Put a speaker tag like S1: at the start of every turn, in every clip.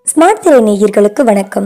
S1: smart திரை நேயர்களுக்கு வணக்கம்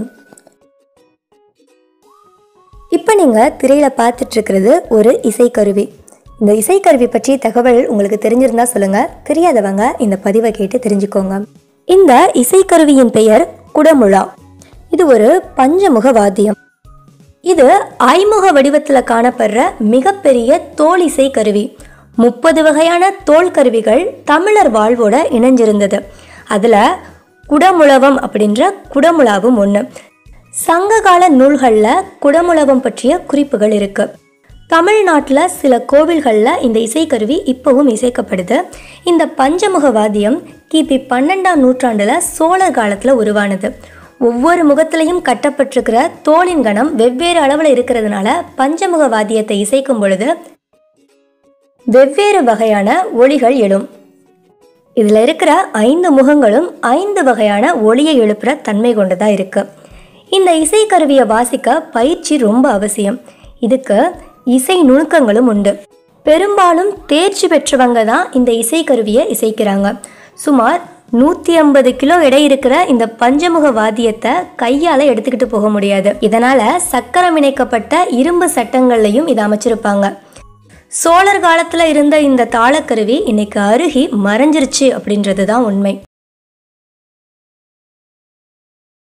S1: இப்போ நீங்கள் திரையில் பார்த்துட்டு இருக்கிறது ஒரு இசைக்கருவி இந்த இசைக்கருவி பற்றி தகவல் உங்களுக்கு தெரிஞ்சிருந்தா சொல்லுங்க தெரியாதவங்க இந்த பதிவை கேட்டு தெரிஞ்சுக்கோங்க இந்த இசைக்கருவியின் பெயர் குடமுழா இது ஒரு பஞ்சமுக வாத்தியம் இது ஐமுக வடிவத்தில் காணப்படுற மிகப்பெரிய தோல் இசை கருவி முப்பது வகையான தோல் கருவிகள் தமிழர் வாழ்வோட இணைஞ்சிருந்தது அதில் குடமுழவம் அப்படின்ற குடமுழாவும் ஒன்று சங்ககால நூல்களில் குடமுழவம் பற்றிய குறிப்புகள் இருக்கு தமிழ்நாட்டில் சில கோவில்களில் இந்த இசைக்கருவி இப்போவும் இசைக்கப்படுது இந்த பஞ்சமுக வாத்தியம் கிபி பன்னெண்டாம் நூற்றாண்டில் சோழர் காலத்தில் உருவானது ஒவ்வொரு முகத்திலையும் கட்டப்பட்டிருக்கிற தோலின் கணம் வெவ்வேறு அளவில் இருக்கிறதுனால பஞ்சமுக வாத்தியத்தை இசைக்கும் பொழுது வெவ்வேறு வகையான ஒளிகள் எழும் இதில் இருக்கிற ஐந்து முகங்களும் ஐந்து வகையான ஒளியை எழுப்புற தன்மை கொண்டதாக இருக்கு இந்த இசைக்கருவியை வாசிக்க பயிற்சி ரொம்ப அவசியம் இதுக்கு இசை நுணுக்கங்களும் உண்டு பெரும்பாலும் தேர்ச்சி பெற்றவங்க தான் இந்த இசைக்கருவியை இசைக்கிறாங்க சுமார் நூற்றி ஐம்பது கிலோ எடை இருக்கிற இந்த பஞ்சமுக வாத்தியத்தை கையால் எடுத்துக்கிட்டு போக முடியாது இதனால் சக்கரம் இணைக்கப்பட்ட இரும்பு சட்டங்கள்லையும் இதை அமைச்சிருப்பாங்க சோழர் காலத்தில் இருந்த இந்த தாளக்கருவி இன்னைக்கு அருகி மறைஞ்சிருச்சு அப்படின்றது தான் உண்மை